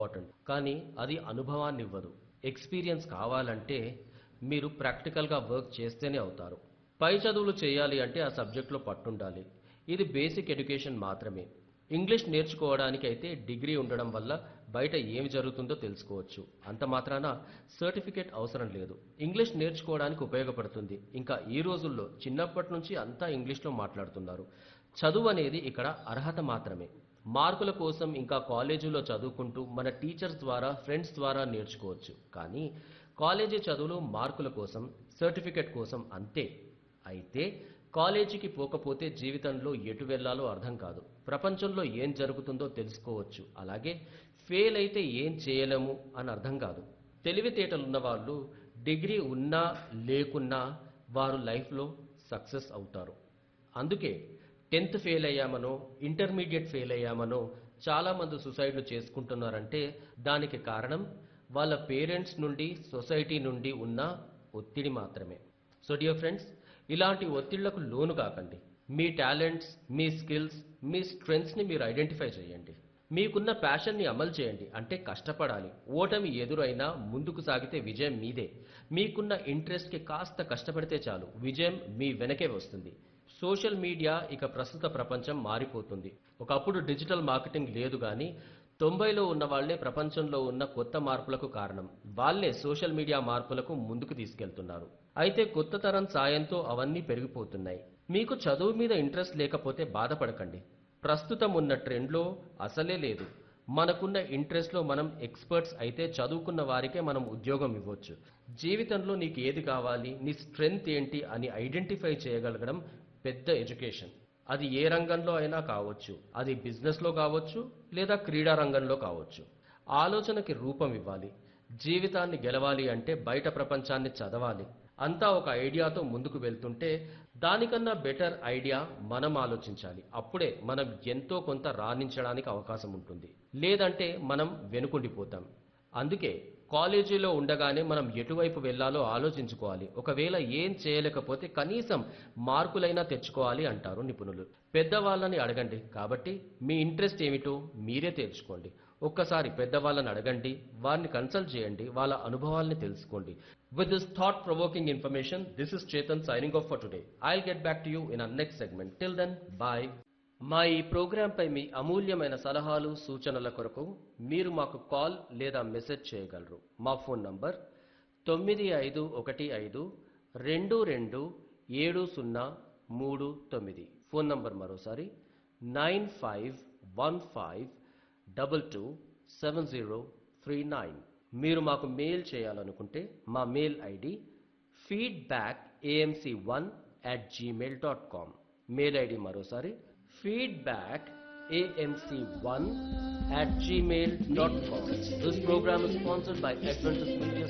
Important కానీ అది అనుభవాన్ని ఇవ్వదు ఎక్స్పీరియన్స్ కావాలంటే మీరు ప్రాక్టికల్గా వర్క్ చేస్తేనే అవుతారు పై చదువులు చేయాలి అంటే ఆ సబ్జెక్ట్లో పట్టుండాలి ఇది బేసిక్ ఎడ్యుకేషన్ మాత్రమే ఇంగ్లీష్ నేర్చుకోవడానికి అయితే డిగ్రీ ఉండడం వల్ల బయట ఏమి జరుగుతుందో తెలుసుకోవచ్చు అంత మాత్రాన సర్టిఫికేట్ అవసరం లేదు ఇంగ్లీష్ నేర్చుకోవడానికి ఉపయోగపడుతుంది ఇంకా ఈ రోజుల్లో చిన్నప్పటి నుంచి అంతా ఇంగ్లీష్లో మాట్లాడుతున్నారు చదువు అనేది ఇక్కడ అర్హత మాత్రమే మార్కుల కోసం ఇంకా కాలేజీలో చదువుకుంటూ మన టీచర్స్ ద్వారా ఫ్రెండ్స్ ద్వారా నేర్చుకోవచ్చు కానీ కాలేజీ చదువులు మార్కుల కోసం సర్టిఫికెట్ కోసం అంతే అయితే కాలేజీకి పోకపోతే జీవితంలో ఎటు వెళ్ళాలో అర్థం కాదు ప్రపంచంలో ఏం జరుగుతుందో తెలుసుకోవచ్చు అలాగే ఫెయిల్ అయితే ఏం చేయలేము అని అర్థం కాదు తెలివితేటలున్న వాళ్ళు డిగ్రీ ఉన్నా లేకున్నా వారు లైఫ్లో సక్సెస్ అవుతారు అందుకే టెన్త్ ఫెయిల్ అయ్యామనో ఇంటర్మీడియట్ ఫెయిల్ అయ్యామనో చాలామంది సూసైడ్లు చేసుకుంటున్నారంటే దానికి కారణం వాళ్ళ పేరెంట్స్ నుండి సొసైటీ నుండి ఉన్న ఒత్తిడి మాత్రమే సో డియర్ ఫ్రెండ్స్ ఇలాంటి ఒత్తిళ్లకు లోను కాకండి మీ టాలెంట్స్ మీ స్కిల్స్ మీ స్ట్రెంగ్స్ని మీరు ఐడెంటిఫై చేయండి మీకున్న ప్యాషన్ని అమలు చేయండి అంటే కష్టపడాలి ఓటమి ఎదురైనా ముందుకు సాగితే విజయం మీదే మీకున్న ఇంట్రెస్ట్కి కాస్త కష్టపడితే చాలు విజయం మీ వెనకే వస్తుంది సోషల్ మీడియా ఇక ప్రస్తుత ప్రపంచం మారిపోతుంది ఒకప్పుడు డిజిటల్ మార్కెటింగ్ లేదు కానీ తొంభైలో ఉన్న వాళ్లే ప్రపంచంలో ఉన్న కొత్త మార్పులకు కారణం వాళ్ళే సోషల్ మీడియా మార్పులకు ముందుకు తీసుకెళ్తున్నారు అయితే కొత్త తరం సాయంతో అవన్నీ పెరిగిపోతున్నాయి మీకు చదువు మీద ఇంట్రెస్ట్ లేకపోతే బాధపడకండి ప్రస్తుతం ఉన్న ట్రెండ్లో అసలే లేదు మనకున్న ఇంట్రెస్ట్లో మనం ఎక్స్పర్ట్స్ అయితే చదువుకున్న వారికే మనం ఉద్యోగం ఇవ్వచ్చు జీవితంలో నీకు ఏది కావాలి నీ స్ట్రెంగ్త్ ఏంటి అని ఐడెంటిఫై చేయగలగడం పెద్ద ఎడ్యుకేషన్ అది ఏ రంగంలో అయినా కావచ్చు అది బిజినెస్లో కావచ్చు లేదా క్రీడా రంగంలో కావచ్చు ఆలోచనకి రూపం ఇవ్వాలి జీవితాన్ని గెలవాలి అంటే బయట ప్రపంచాన్ని చదవాలి అంతా ఒక ఐడియాతో ముందుకు వెళ్తుంటే దానికన్నా బెటర్ ఐడియా మనం ఆలోచించాలి అప్పుడే మనం ఎంతో కొంత రాణించడానికి అవకాశం ఉంటుంది లేదంటే మనం వెనుకుండిపోతాం అందుకే కాలేజీలో ఉండగానే మనం ఎటువైపు వెళ్ళాలో ఆలోచించుకోవాలి ఒకవేళ ఏం చేయలేకపోతే కనీసం మార్కులైనా తెచ్చుకోవాలి అంటారు నిపుణులు పెద్దవాళ్ళని అడగండి కాబట్టి మీ ఇంట్రెస్ట్ ఏమిటో మీరే తేల్చుకోండి ఒక్కసారి పెద్దవాళ్ళని అడగండి వారిని కన్సల్ట్ చేయండి వాళ్ళ అనుభవాల్ని తెలుసుకోండి with this thought provoking information this is Chetan signing off for today I get back to you in our next segment till then bye మా ఈ ప్రోగ్రాంపై మీ అమూల్యమైన సలహాలు సూచనల కొరకు మీరు మాకు కాల్ లేదా మెసేజ్ చేయగలరు మా ఫోన్ నంబర్ తొమ్మిది ఐదు ఒకటి ఐదు రెండు రెండు ఏడు సున్నా మూడు తొమ్మిది ఫోన్ నంబర్ మరోసారి nine five one five double two seven zero three nine మీరు మాకు మెయిల్ చేయాలనుకుంటే మా mail ID feedback AMC one at Gmail dot com mail ID మరోసారి feedback amc1 at gmail.com. This program is sponsored by Adventist Media